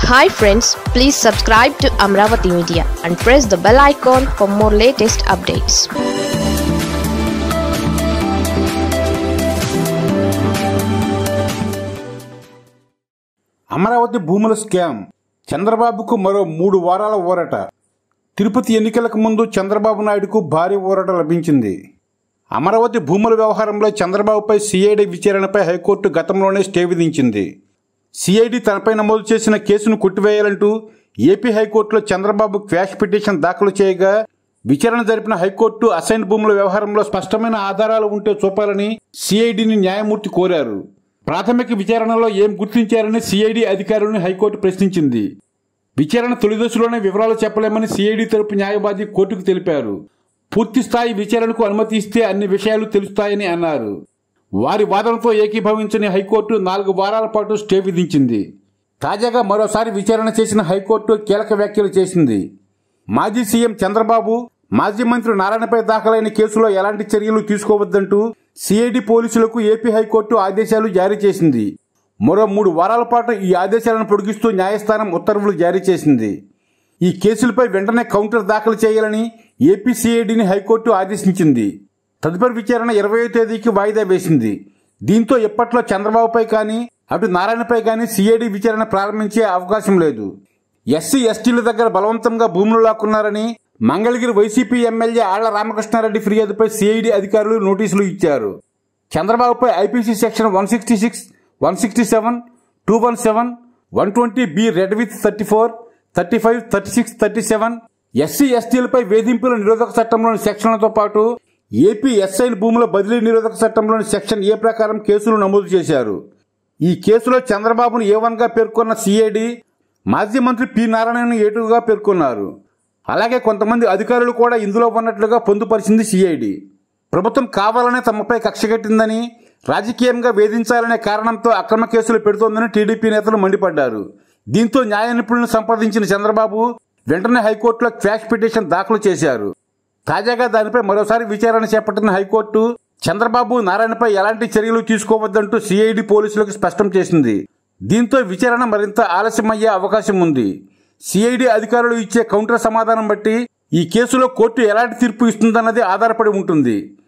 hi friends please subscribe to Amaravati media and press the bell icon for more latest updates Amaravati భూముల scam చంద్రబాబుకు మరో మూడు వారాల ఊరట తిరుపతి ఎన్నికలకు ముందు చంద్రబాబు నాయుడుకు భారీ ఊరట లభించింది అమరావతి భూముల వ్యవహారంలో చంద్రబాబుపై సిఐడి విచారణపై హైకోర్టు గతంలోనే స్టే విధించింది సిఐడి తనపై నమోదు చేసిన కేసును కొట్టివేయాలంటూ ఏపీ హైకోర్టులో చంద్రబాబు క్వాష్ పిటిషన్ దాఖలు చేయగా విచారణ జరిపిన హైకోర్టు అసైన్ భూముల వ్యవహారంలో స్పష్టమైన ఆధారాలు ఉంటే చూపాలని సిఐడిని న్యాయమూర్తి కోరారు ప్రాథమిక విచారణలో ఏం గుర్తించారని సిఐడి అధికారులను హైకోర్టు ప్రశ్నించింది విచారణ తొలి దశలోనే వివరాలు చెప్పలేమని సిఐడి తరపు న్యాయవాది కోర్టుకు తెలిపారు పూర్తి స్థాయి విచారణకు అనుమతి ఇస్తే అన్ని విషయాలు తెలుస్తాయని అన్నారు వారి వాదనతో ఏకీభవించని హైకోర్టు నాలుగు వారాల పాటు స్టే విధించింది తాజాగా మరోసారి విచారణ చేసిన హైకోర్టు కీలక వ్యాఖ్యలు చేసింది మాజీ సీఎం చంద్రబాబు మాజీ మంత్రి నారాయణపై దాఖలైన కేసులో ఎలాంటి చర్యలు తీసుకోవద్దంటూ సిఐడి పోలీసులకు ఏపీ హైకోర్టు ఆదేశాలు జారీ చేసింది మరో మూడు వారాల పాటు ఈ ఆదేశాలను పొడిగిస్తూ న్యాయస్థానం ఉత్తర్వులు జారీ చేసింది ఈ కేసులపై వెంటనే కౌంటర్ దాఖలు చేయాలని ఏపీ సిఐడిని హైకోర్టు ఆదేశించింది తదుపరి విచారణ ఇరవయో తేదీకి వాయిదా వేసింది దీంతో ఇప్పట్లో చంద్రబాబుపై కానీ అటు నారాయణపై కానీ సిఐడి విచారణ ప్రారంభించే అవకాశం లేదు ఎస్సీ ఎస్టీల దగ్గర బలవంతంగా భూములు లాక్కున్నారని మంగళగిరి వైసీపీ ఎమ్మెల్యే ఆళ్ల రామకృష్ణారెడ్డి ఫిర్యాదుపై సిఐడి అధికారులు నోటీసులు ఇచ్చారు చంద్రబాబుపై IPC section one sixty six one sixty seven two one seven one twenty B read with thirty four thirty five thirty six thirty seven SC ఎస్టీలపై వేధింపుల నిరోధక చట్టంలోని సెక్షన్లతో పాటు ఏపీ ఎస్ఐన్ భూముల బదిలీ నిరోధక చట్టంలోని సెక్షన్ ఏ ప్రకారం కేసులు నమోదు చేశారు ఈ కేసులో చంద్రబాబును ఏ వన్గా పేర్కొన్న సిఐడి మాజీ మంత్రి పి నారాయణను ఏటుగా పేర్కొన్నారు అలాగే కొంతమంది అధికారులు కూడా ఇందులో ఉన్నట్లుగా పొందుపరిచింది సిఐడి ప్రభుత్వం కావాలనే తమపై కక్షగట్టిందని రాజకీయంగా వేధించాలనే కారణంతో అక్రమ కేసులు పెడుతోందని టీడీపీ నేతలు మండిపడ్డారు దీంతో న్యాయ నిపుణులను సంప్రదించిన చంద్రబాబు వెంటనే హైకోర్టులో క్వాష్ పిటిషన్ దాఖలు చేశారు తాజాగా దానిపై మరోసారి విచారణ చేపట్టిన హైకోర్టు చంద్రబాబు నారాయణపై ఎలాంటి చర్యలు తీసుకోవద్దంటూ సిఐడి పోలీసులకు స్పష్టం చేసింది దీంతో విచారణ మరింత ఆలస్యమయ్యే అవకాశం ఉంది సిఐడి అధికారులు ఇచ్చే కౌంటర్ సమాధానం బట్టి ఈ కేసులో కోర్టు ఎలాంటి తీర్పు ఇస్తుందన్నది ఆధారపడి ఉంటుంది